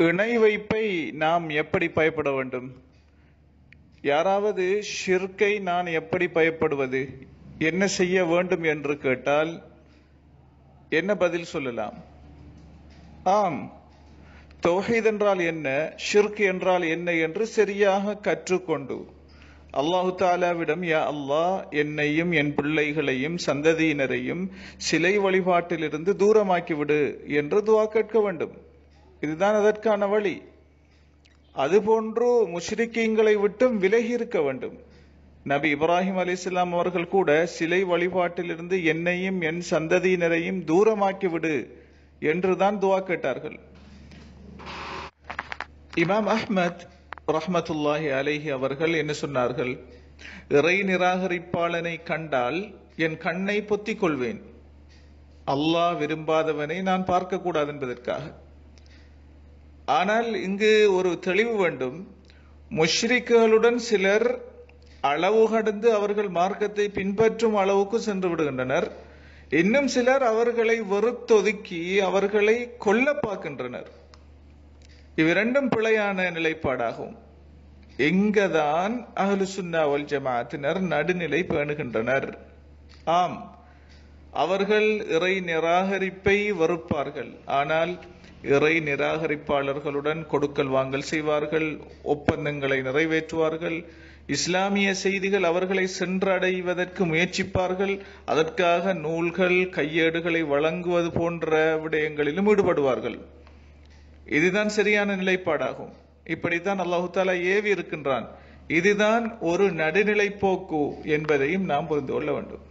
இணை வைப்பை நாம் எப்படி பயப்பட வேண்டும் யாராவது ஷிர்கை நான் எப்படி பயப்படுவது என்ன செய்ய வேண்டும் என்று கேட்டால் என்ன பதில் சொல்லலாம் ஆம் தௌஹீத் என்றால் என்ன ஷிர்க் என்றால் என்ன என்று சரியாக கற்றுக்கொண்டு அல்லாஹு தாலாவிடம் யா அல்லாஹ் என்னையும் என் பிள்ளைகளையும் சந்ததியினரையும் சிலை வழிபாட்டிலிருந்து தூரமாக்கி விடு என்று துவா கேட்க வேண்டும் இதுதான் அதற்கான வழி அதுபோன்று முஷ்ரிக்கீங்களை விட்டும் விலகி இருக்க வேண்டும் நபி இப்ராஹிம் அலிஸ்லாம் அவர்கள் கூட சிலை வழிபாட்டிலிருந்து என்னையும் என் சந்ததியினரையும் தூரமாக்கி விடு என்றுதான் துவா கேட்டார்கள் இமாம் அஹ்மத் ரஹ்மத்துல்லாஹி அலைஹி அவர்கள் என்ன சொன்னார்கள் இறை நிராகரிப்பாளனை கண்டால் என் கண்ணை பொத்திக் கொள்வேன் அல்லாஹ் விரும்பாதவனை நான் பார்க்க கூடாது என்பதற்காக ஆனால் இங்கு ஒரு தெளிவு வேண்டும் முஷ்ரிக்குகளுடன் சிலர் அளவு கடந்து அவர்கள் மார்க்கத்தை பின்பற்றும் அளவுக்கு சென்று விடுகின்றனர் இன்னும் சிலர் அவர்களை வெறுத்தொதுக்கி அவர்களை கொல்ல பார்க்கின்றனர் இவ்விரண்டும் பிழையான நிலைப்பாடாகும் எங்கதான் அஹ்லு சுன்னா வல் ஜமாத்தினர் நடுநிலை பேணுகின்றனர் ஆம் அவர்கள் இறை நிராகரிப்பை வெறுப்பார்கள் ஆனால் இறை நிராகரிப்பாளர்களுடன் கொடுக்கல் வாங்கல் செய்வார்கள் ஒப்பந்தங்களை நிறைவேற்றுவார்கள் இஸ்லாமிய செய்திகள் அவர்களை சென்றடைவதற்கு முயற்சிப்பார்கள் அதற்காக நூல்கள் கையேடுகளை வழங்குவது போன்ற விடயங்களிலும் ஈடுபடுவார்கள் இதுதான் சரியான நிலைப்பாடாகும் இப்படித்தான் அல்லாஹு தாலா ஏவி இருக்கின்றான் இதுதான் ஒரு நடுநிலை போக்கு என்பதையும் நாம் புரிந்து கொள்ள வேண்டும்